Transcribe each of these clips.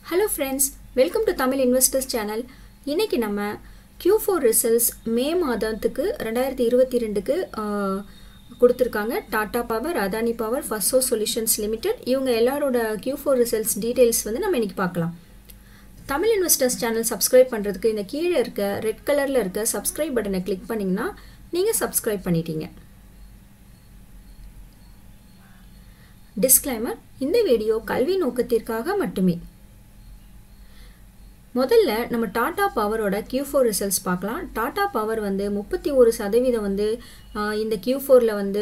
hello friends welcome to Tamil investors channel இன்னைக்கு நம்ம Q4 four results மே மாதத்துக்கு ரெண்டாயிரத்தி இருபத்தி ரெண்டுக்கு கொடுத்துருக்காங்க டாடா பவர் அதானி பவர் ஃபஸ்ஸோ சொல்யூஷன்ஸ் லிமிடெட் இவங்க எல்லாரோட Q4 ஃபோர் ரிசல்ட்ஸ் டீட்டெயில்ஸ் வந்து நம்ம இன்னைக்கு பார்க்கலாம் தமிழ் இன்வெஸ்டர்ஸ் சேனல் சப்ஸ்கிரைப் பண்ணுறதுக்கு இந்த கீழே இருக்க ரெட் கலரில் இருக்க சப்ஸ்கிரைப் பட்டனை கிளிக் பண்ணிங்கன்னா நீங்கள் சப்ஸ்கிரைப் பண்ணிட்டீங்க டிஸ்க்ளைமர் இந்த வீடியோ கல்வி நோக்கத்திற்காக மட்டுமே முதல்ல நம்ம டாடா பவரோட Q4 ஃபோர் ரிசல்ட்ஸ் பார்க்கலாம் டாடா பவர் வந்து முப்பத்தி ஒரு சதவீதம் வந்து ஆஹ், இந்த Q4 ஃபோரில் வந்து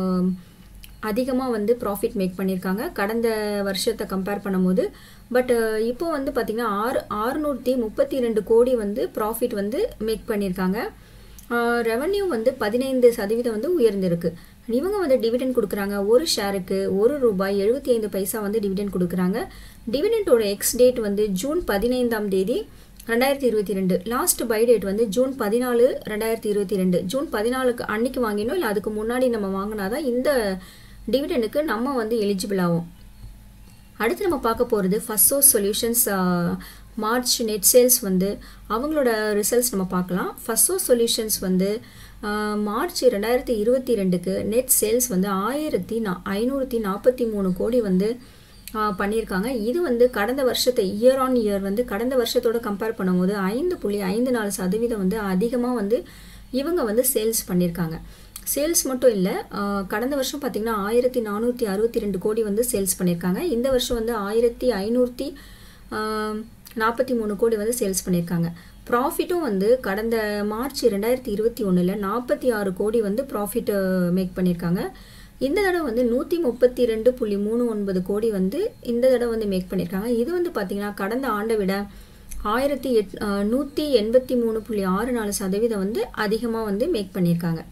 அதிகமாக வந்து ப்ராஃபிட் மேக் பண்ணியிருக்காங்க கடந்த வருஷத்தை கம்பேர் பண்ணும்போது பட் இப்போ வந்து பார்த்திங்கன்னா ஆறு ஆறுநூற்றி முப்பத்தி ரெண்டு கோடி வந்து ப்ராஃபிட் வந்து மேக் பண்ணியிருக்காங்க ரெவன்யூ வந்து பதினைந்து சதவீதம் வந்து உயர்ந்திருக்கு இவங்க வந்து டிவிடெண்ட் கொடுக்குறாங்க ஒரு ஷேருக்கு ஒரு ரூபாய் எழுபத்தி ஐந்து பைசா வந்து டிவிடெண்ட் கொடுக்குறாங்க டிவிடெண்டோட எக்ஸ் டேட் வந்து ஜூன் பதினைந்தாம் தேதி ரெண்டாயிரத்தி இருபத்தி ரெண்டு லாஸ்ட் பை டேட் வந்து ஜூன் பதினாலு ரெண்டாயிரத்தி இருபத்தி ரெண்டு ஜூன் பதினாலுக்கு அன்னைக்கு வாங்கினோம் இல்லை அதுக்கு முன்னாடி நம்ம வாங்கினாதான் இந்த டிவிடெண்டுக்கு நம்ம வந்து எலிஜிபிள் ஆகும் அடுத்து நம்ம பார்க்க போகிறது ஃபஸ்ஸோ சொல்யூஷன்ஸ் மார்ச் நெட் சேல்ஸ் வந்து அவங்களோட ரிசல்ட்ஸ் நம்ம பார்க்கலாம் ஃபஸ்ஸோ சொல்யூஷன்ஸ் வந்து ஆஹ், மார்ச் ரெண்டாயிரத்தி இருபத்தி ரெண்டுக்கு நெட் சேல்ஸ் வந்து ஆயிரத்தி நா ஐநூற்றி நாற்பத்தி மூணு கோடி வந்து ஆஹ், பண்ணியிருக்காங்க இது வந்து கடந்த வருஷத்தை இயர் ஆன் இயர் வந்து கடந்த வருஷத்தோட கம்பேர் பண்ணும்போது ஐந்து புள்ளி ஐந்து நாலு சதவீதம் வந்து அதிகமாக வந்து இவங்க வந்து சேல்ஸ் பண்ணியிருக்காங்க சேல்ஸ் மட்டும் இல்லை கடந்த வருஷம் பார்த்திங்கன்னா ஆயிரத்தி நானூற்றி அறுபத்தி ரெண்டு கோடி வந்து சேல்ஸ் பண்ணியிருக்காங்க இந்த வருஷம் வந்து ஆயிரத்தி ஐநூற்றி நாற்பத்தி மூணு கோடி வந்து சேல்ஸ் பண்ணியிருக்காங்க ப்ராஃபிட்டும் வந்து கடந்த மார்ச் ரெண்டாயிரத்தி இருபத்தி ஒன்றில் நாற்பத்தி ஆறு கோடி வந்து ப்ராஃபிட் மேக் பண்ணியிருக்காங்க இந்த தடவை வந்து நூற்றி முப்பத்தி ரெண்டு புள்ளி மூணு ஒன்பது கோடி வந்து இந்த தடவை வந்து மேக் பண்ணியிருக்காங்க இது வந்து பார்த்திங்கன்னா கடந்த ஆண்டை விட ஆயிரத்தி எட் நூற்றி எண்பத்தி மூணு புள்ளி ஆறு நாலு சதவீதம் வந்து அதிகமாக வந்து மேக் பண்ணியிருக்காங்க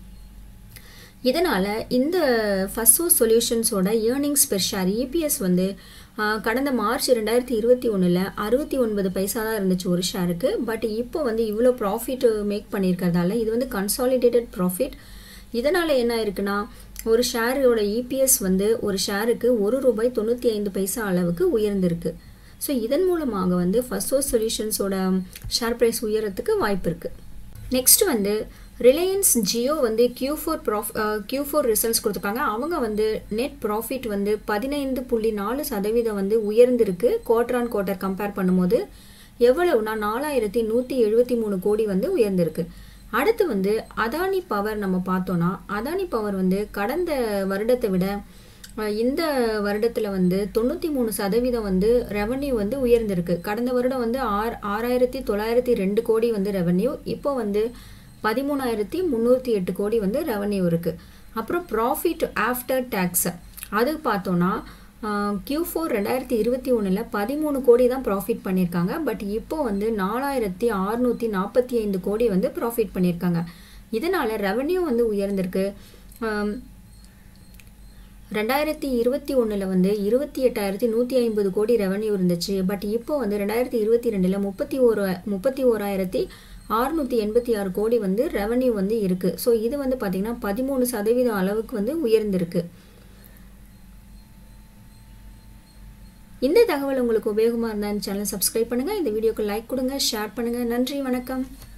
இதனால் இந்த ஃபஸ்ஸோ சொல்யூஷன்ஸோட ஏர்னிங்ஸ் பெர் ஷேர் இபிஎஸ் வந்து ஆஹ், கடந்த மார்ச் ரெண்டாயிரத்தி இருபத்தி ஒன்றில் அறுபத்தி ஒன்பது பைசா தான் இருந்துச்சு ஒரு ஷேருக்கு பட் இப்போ வந்து இவ்வளோ ப்ராஃபிட் மேக் பண்ணியிருக்கிறதால இது வந்து கன்சாலிடேட்டட் ப்ராஃபிட் இதனால் என்ன இருக்குன்னா ஒரு ஷேரோட இபிஎஸ் வந்து ஒரு ஷேருக்கு ஒரு ரூபாய் தொண்ணூற்றி ஐந்து பைசா அளவுக்கு உயர்ந்திருக்கு ஸோ இதன் மூலமாக வந்து ஃபஸ்ஸோ சொல்யூஷன்ஸோட ஷேர் ப்ரைஸ் உயரத்துக்கு வாய்ப்பு இருக்குது நெக்ஸ்ட் வந்து ரிலையன்ஸ் ஜியோ வந்து Q4 four ப்ராஃப் Q4 four results கொடுத்துருக்காங்க அவங்க வந்து நெட் ப்ராஃபிட் வந்து பதினைந்து புள்ளி நாலு சதவீதம் வந்து உயர்ந்திருக்கு குவார்டர் ஆன் குவார்டர் கம்பேர் பண்ணும்போது எவ்வளவுனா நாலாயிரத்தி நூற்றி எழுபத்தி மூணு கோடி வந்து உயர்ந்திருக்கு அடுத்து வந்து அதானி பவர் நம்ம பார்த்தோன்னா அதானி பவர் வந்து கடந்த வருடத்தை விட அஹ், இந்த வருடத்தில் வந்து தொண்ணூற்றி மூணு சதவீதம் வந்து ரெவன்யூ வந்து உயர்ந்திருக்கு கடந்த வருடம் வந்து ஆறு ஆறாயிரத்தி தொள்ளாயிரத்தி ரெண்டு கோடி வந்து ரெவன்யூ இப்போ வந்து பதிமூணாயிரத்தி முந்நூற்றி எட்டு கோடி வந்து ரெவன்யூ இருக்குது அப்புறம் ப்ராஃபிட் ஆஃப்டர் டேக்ஸ் அது பார்த்தோன்னா Q4 ஃபோர் ரெண்டாயிரத்தி இருபத்தி ஒன்றில் பதிமூணு கோடி தான் ப்ராஃபிட் பண்ணியிருக்காங்க பட் இப்போ வந்து நாலாயிரத்தி அறுநூற்றி நாற்பத்தி ஐந்து கோடி வந்து ப்ராஃபிட் பண்ணியிருக்காங்க இதனால் ரெவன்யூ வந்து உயர்ந்திருக்கு ஆம், ரெண்டாயிரத்தி இருபத்தி ஒன்றில் வந்து இருபத்தி எட்டாயிரத்தி நூற்றி ஐம்பது கோடி ரெவன்யூ இருந்துச்சு பட் இப்போ வந்து ரெண்டாயிரத்தி இருபத்தி ரெண்டில் முப்பத்தி ஒரு முப்பத்தி ஓராயிரத்தி அறுநூற்றி எண்பத்தி ஆறு கோடி வந்து ரெவன்யூ வந்து இருக்குது ஸோ இது வந்து பார்த்திங்கன்னா பதிமூணு சதவீதம் அளவுக்கு வந்து உயர்ந்திருக்கு இந்த தகவல் உங்களுக்கு உபயோகமாக இருந்தால் இந்த சேனல் சப்ஸ்கிரைப் பண்ணுங்கள் இந்த வீடியோக்கு லைக் கொடுங்க ஷேர் பண்ணுங்கள் நன்றி வணக்கம்